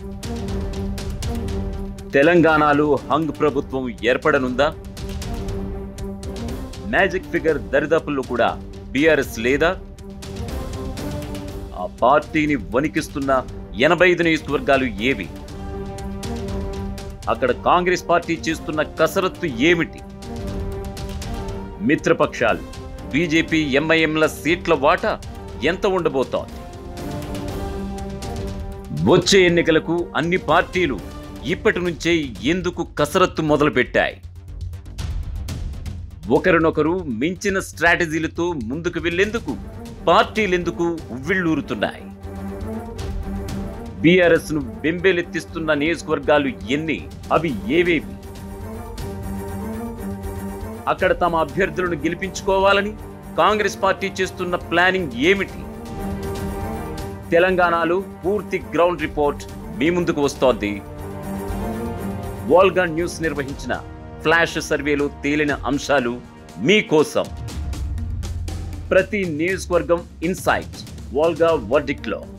తెలంగాణలో హంగ్ ప్రభుత్వం ఏర్పడనుందా magic figure దరిదాపుల్లో కూడా బీఆర్ఎస్ లేదా ఆ పార్టీని వణికిస్తున్న ఎనభై ఐదు నియోజకవర్గాలు ఏవి అక్కడ కాంగ్రెస్ పార్టీ చేస్తున్న కసరత్తు ఏమిటి మిత్రపక్షాలు బీజేపీ ఎంఐఎంల సీట్ల వాటా ఎంత ఉండబోతోంది వచ్చే ఎన్నికలకు అన్ని పార్టీలు ఇప్పటి నుంచే ఎందుకు కసరత్తు మొదలుపెట్టాయి ఒకరినొకరు మించిన స్ట్రాటజీలతో ముందుకు వెళ్లేందుకు పార్టీలెందుకు ఉవ్విళ్ళూరుతున్నాయి బీఆర్ఎస్ ను బెంబేలెత్తిస్తున్న నియోజకవర్గాలు ఎన్ని అవి ఏవేవి అక్కడ తమ అభ్యర్థులను గెలిపించుకోవాలని కాంగ్రెస్ పార్టీ చేస్తున్న ప్లానింగ్ ఏమిటి తెలంగాణలో పూర్తి గ్రౌండ్ రిపోర్ట్ మీ ముందుకు వస్తోంది వాల్గా న్యూస్ నిర్వహించిన ఫ్లాష్ సర్వేలో తేలిన అంశాలు మీకోసం ప్రతి నియోజకవర్గం ఇన్సైట్ వాల్గా వర్డిక్లో